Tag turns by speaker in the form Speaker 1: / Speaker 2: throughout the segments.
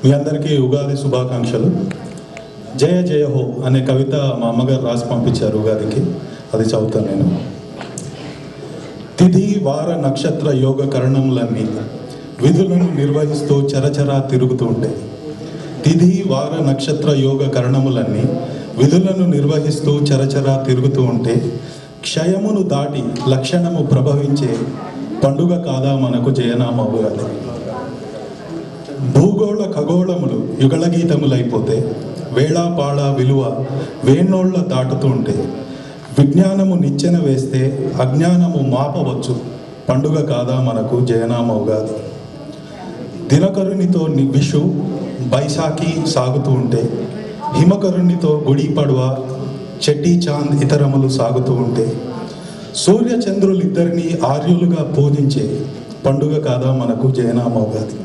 Speaker 1: మీ అందరికీ ఉగాది శుభాకాంక్షలు జయ జయ హో అనే కవిత మా అమ్మగారు రాసి పంపించారు ఉగాదికి అది చదువుతాను నేను తిథి వార నక్షత్ర యోగ కరణములన్నీ విధులను నిర్వహిస్తూ చరచరా తిరుగుతూ ఉంటాయి తిథి వార నక్షత్ర యోగ కరణములన్నీ విధులను నిర్వహిస్తూ చరచరా తిరుగుతూ ఉంటే క్షయమును దాటి లక్షణము ప్రభవించే పండుగ కాదా మనకు జయనామ ఉగాది భూగోళ ఖగోళములు యుగళగీతములైపోతే వేళాపాళ విలువ వేణోళ్ళ దాటుతూ ఉంటే విజ్ఞానము నిచ్చెన వేస్తే అజ్ఞానము మాపవచ్చు పండుగ కాదా మనకు జయనామ ఉగాది దినకరునితో ని- విషు బైశాఖి సాగుతూ ఉంటే హిమకరునితో గుడి పడవ చెట్టి చాంద్ ఇతరములు సాగుతూ ఉంటే సూర్య చంద్రులిద్దరినీ ఆర్యులుగా పూజించే పండుగ కాదా మనకు జయనామ ఉగాది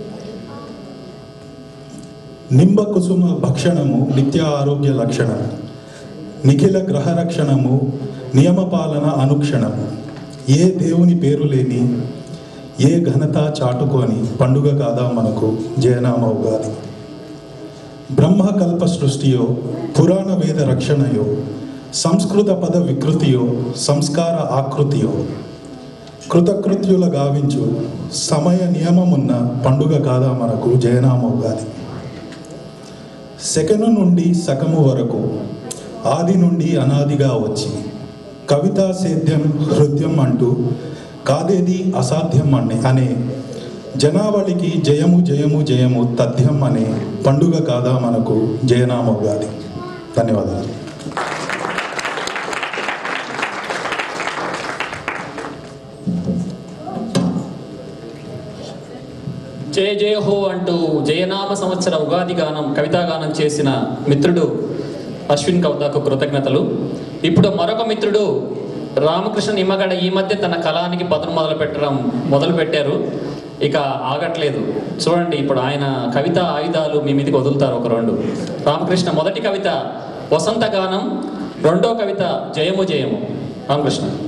Speaker 1: నింబ కుసుమ భక్షణము నిత్య ఆరోగ్య లక్షణం నిఖిల గ్రహ రక్షణము నియమపాలన అనుక్షణము ఏ దేవుని పేరు లేని ఏ ఘనత చాటుకొని పండుగ కాదా మనకు జయనామ ఉగాది బ్రహ్మకల్ప సృష్టియో పురాణ వేద రక్షణయో సంస్కృత పద వికృతియో సంస్కార ఆకృతియో కృతకృత్యుల గావించు సమయ నియమమున్న పండుగ కాదా మనకు జయనామ ఉగాది సెకను నుండి సకము వరకు ఆది నుండి అనాదిగా వచ్చి కవితా సేద్యం హృదయం అంటూ కాదేది అసాధ్యం అనే అనే జనావళికి జయము జయము జయము తథ్యం అనే పండుగ కాదా మనకు జయనామ ఉగాది ధన్యవాదాలు
Speaker 2: జయ జయ హో అంటూ జయనామ సంవత్సర ఉగాది గానం కవితా గానం చేసిన మిత్రుడు అశ్విన్ కవితకు కృతజ్ఞతలు ఇప్పుడు మరొక మిత్రుడు రామకృష్ణ నిమ్మగడ ఈ మధ్య తన కళానికి పదును మొదలు పెట్టడం మొదలు పెట్టారు ఇక ఆగట్లేదు చూడండి ఇప్పుడు ఆయన కవిత ఆయుధాలు మీ మీదకి వదులుతారు ఒక రెండు రామకృష్ణ మొదటి కవిత వసంత గానం రెండో కవిత జయము జయము రామకృష్ణ